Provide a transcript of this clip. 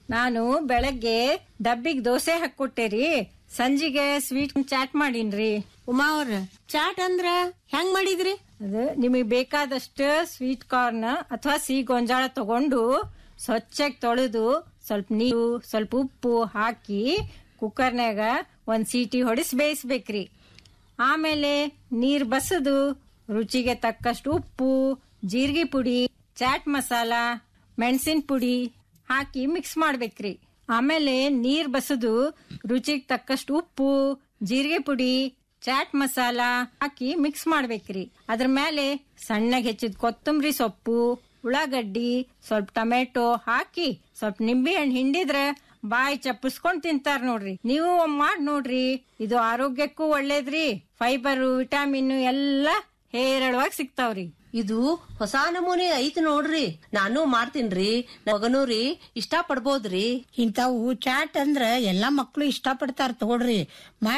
ನಾನು ಬೆಳಗ್ಗೆ ಡಬ್ಬಿಗ್ ದೋಸೆ ಹಾಕೊಟ್ಟೇರಿ ಸಂಜಿಗೆ ಸ್ವೀಟ್ ಚಾಟ್ ಮಾಡೀನ್ರಿ ಉಮಾ ಅವ್ರ ಚಾಟ್ ಅಂದ್ರ ಹೆಂಗ್ ಮಾಡಿದ್ರಿ ಅದು ನಿಮಗೆ ಬೇಕಾದಷ್ಟು ಸ್ವೀಟ್ ಕಾರ್ನ್ ಅಥವಾ ಸಿಹಿ ಗೊಂಜಾಳ ತಗೊಂಡು ಸ್ವಚ್ಛಗೆ ತೊಳೆದು ಸ್ವಲ್ಪ ನೀರು ಸ್ವಲ್ಪ ಉಪ್ಪು ಹಾಕಿ ಕುಕ್ಕರ್ನ್ಯಾಗ ಒಂದ್ ಸೀಟಿ ಹೊಡಿಸಿ ಬೇಯಿಸ್ಬೇಕ್ರಿ ಆಮೇಲೆ ನೀರ್ ಬಸದು ರುಚಿಗೆ ತಕ್ಕಷ್ಟು ಉಪ್ಪು ಜೀರಿಗೆ ಪುಡಿ ಚಾಟ್ ಮಸಾಲ ಮೆಣಸಿನ ಪುಡಿ ಹಾಕಿ ಮಿಕ್ಸ್ ಮಾಡ್ಬೇಕ್ರಿ ಆಮೇಲೆ ನೀರ್ ಬಸದು ರುಚಿಗೆ ತಕ್ಕಷ್ಟು ಉಪ್ಪು ಜೀರಿಗೆ ಪುಡಿ ಚಾಟ್ ಮಸಾಲ ಹಾಕಿ ಮಿಕ್ಸ್ ಮಾಡ್ಬೇಕ್ರಿ ಅದ್ರ ಮೇಲೆ ಸಣ್ಣಗೆ ಹೆಚ್ಚಿದ ಕೊತ್ತಂಬರಿ ಸೊಪ್ಪು ಉಳ್ಳಾಗಡ್ಡಿ ಸ್ವಲ್ಪ ಟೊಮೆಟೊ ಹಾಕಿ ಸ್ವಲ್ಪ ನಿಂಬೆ ಹಣ್ಣು ಹಿಂಡಿದ್ರ ಬಾಯಿ ಚಪ್ಪಿಸ್ಕೊಂಡ್ ತಿಂತಾರ ನೋಡ್ರಿ ನೀವು ಒಮ್ಮೆ ಮಾಡ್ ನೋಡ್ರಿ ಇದು ಆರೋಗ್ಯಕ್ಕೂ ಒಳ್ಳೇದ್ರಿ ಫೈಬರ್ ವಿಟಾಮಿನ್ ಎಲ್ಲ ಹೇರಳವಾಗಿ ಸಿಗ್ತಾವ್ರಿ ಇದು ಹೊಸ ನಮೂನೆ ಐತ್ ನೋಡ್ರಿ ನಾನು ಮಾಡ್ತೀನ್ರಿ ನನ್ ಮಗನೂ ರೀ ಇಷ್ಟ ಪಡ್ಬೋದ್ರಿ ಇಂಥವು ಚಾಟ್ ಅಂದ್ರ ಎಲ್ಲಾ ಮಕ್ಳು ಇಷ್ಟ ಪಡ್ತಾರ ತಗೊಳ್ರಿ